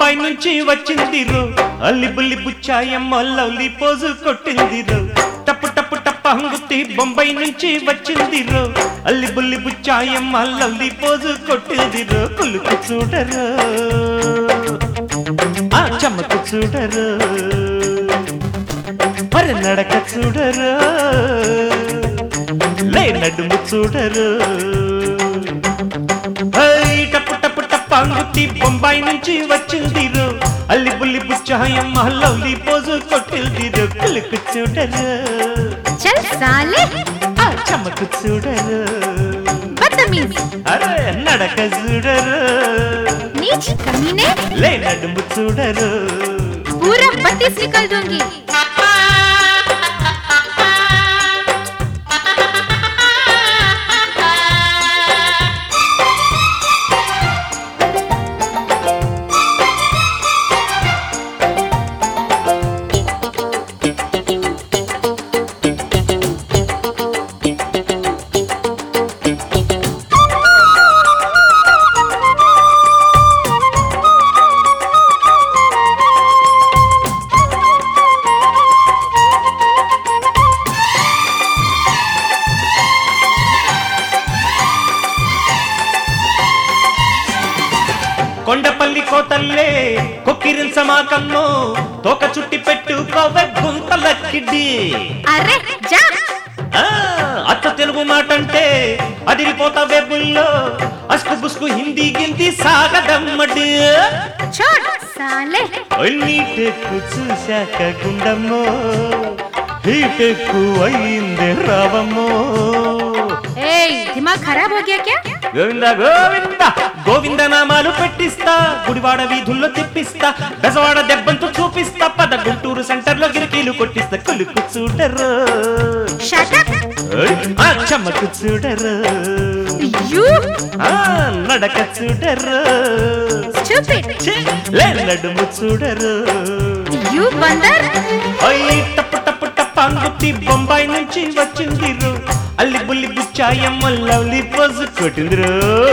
బొంబాయి నుంచి వచ్చింది రో అల్లి బుల్లి బుచ్చాయమ్మ లవ్లీ పోజు కొట్టింది రో టప్పు టప్పు టప్ప హంగుతి బొంబాయి నుంచి వచ్చింది రో అల్లి బుల్లి బుచ్చాయమ్మ లవ్లీ పోజు కొట్టింది రో కులుకు చూడరు ఆ చమ్మకు చూడరు మరి నడక చూడరు లే నడుము చూడరు హై, టప్పు టప్పు టప్ప అంగుతి బొంబాయి నుంచి వచ్చింది రో అల్లి బుల్లి బుచ్చాయం లవ్లీ పోజు కొట్టింది రో కులుకు చూడరు చల్ సాలే ఆ చమ్మకు చూడరు బదతమీజ్ అరే నడక చూడరు नीच कमीने లే నడుము చూడరు पूरा बत्तीस निकल दूंगी కొండపల్లి కోతల్లే కొక్కిరించమాకమ్మో తోక చుట్టి పెట్టు కోవె గుంతలక్కిడి अरे जा ఆ, అచ్చ తెలుగు మాట అంటే అదిరిపోతా వెబ్బుల్లో అస్కు బుస్కు హిందీ గింది సాగదమ్మడి छोड़ साले నీటెక్కు చూశాక గుండమ్మో హీటెక్కు అయింది రావమ్మో ए दिमाग खराब हो गया क्या గోవింద గోవింద గోవింద నామాలు పెట్టిస్తా గుడివాడ వీధుల్లో తిప్పిస్తా బెజవాడ దెబ్బంతో చూపిస్తా పద గుంటూరు సెంటర్ లో గిరికీలు కొట్టిస్తా కులుకు చూడరు शट अप ఓయ్, ఆ చమ్మకు చూడరు यू ఆ నడక చూడరు स्टूपिड ఛీ, లే నడుము చూడరు यू बंदर అయ్యి టప్పు టప్పు టప్ప అంగుతి బొంబాయి నుంచి వచ్చిందిరు అల్లి బుల్లి బుచ్చాయమ్మ లవ్లీ పోజు కొట్టిందిరు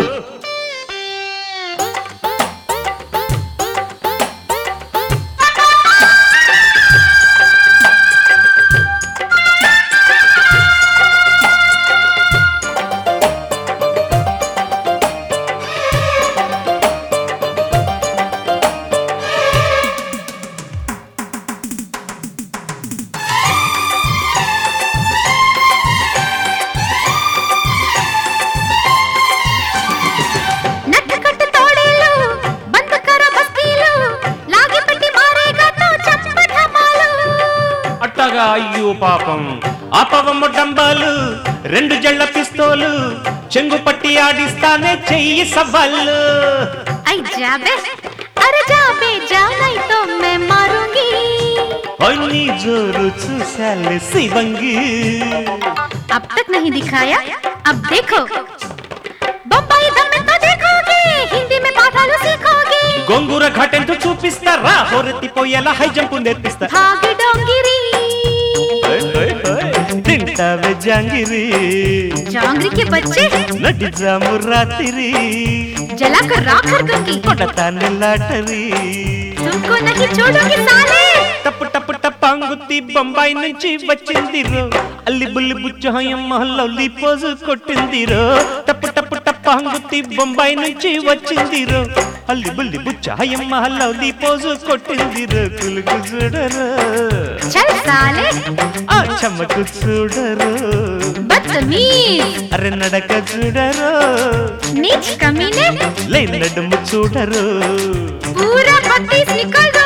नट कट तोड़ेलो बंद करो बस्तीलो लागे पट्टी मारेगा तो चंप ढमालो అట్టగా అయ్యో పాపం ఆపవమ్మ డంబాలు రెండు జళ్ళ పిస్తోలు చెంగు పట్టి ఆడిస్తానే చెయ్యి సవాళ్ళు आई जा बे अरे जा बे जा नहीं तो मैं मारूंगी అన్ని జోరు చూశాలే శివంగి अब तक नहीं दिखाया अब देखो बम्बई दम में तो देखोगे हिंदी में पाठाలు सीखोगे గొంగూర ఘటెంతో చూపిస్తారా హోరెత్తిపోయేలా హై జంపు నేర్పిస్తా भाग डोंगिरी ఓయ్, ఓయ్, ఓయ్. తింటావే జాంగిరి जांगरी के बच्चे నటి జాము రాత్రి जलाकर राख कर दूंगी కొడతానే లాటరీ तुमको नहीं छोड़ूंगी साले టప్పు టప్పు టప్పు అంగుతి బొంబాయి నుంచి వచ్చింది రో అల్లి బుల్లి బుచ్చహయమ్మ లవ్లీ పోజు కొట్టింది రో టప్పు టప్పు టప్పు అంగుతి బొంబాయి నుంచి వచ్చింది రో అల్లి బుల్లి బుచ్చహయమ్మ లవ్లీ పోజు కొట్టింది రో కులుకు చూడరు चल साले ఆ చెమ్మకు చూడరు बदतमीज అరే నడక చూడరు नीच कमीने లే నడుము చూడరు पूरा बत्तीस निकल दो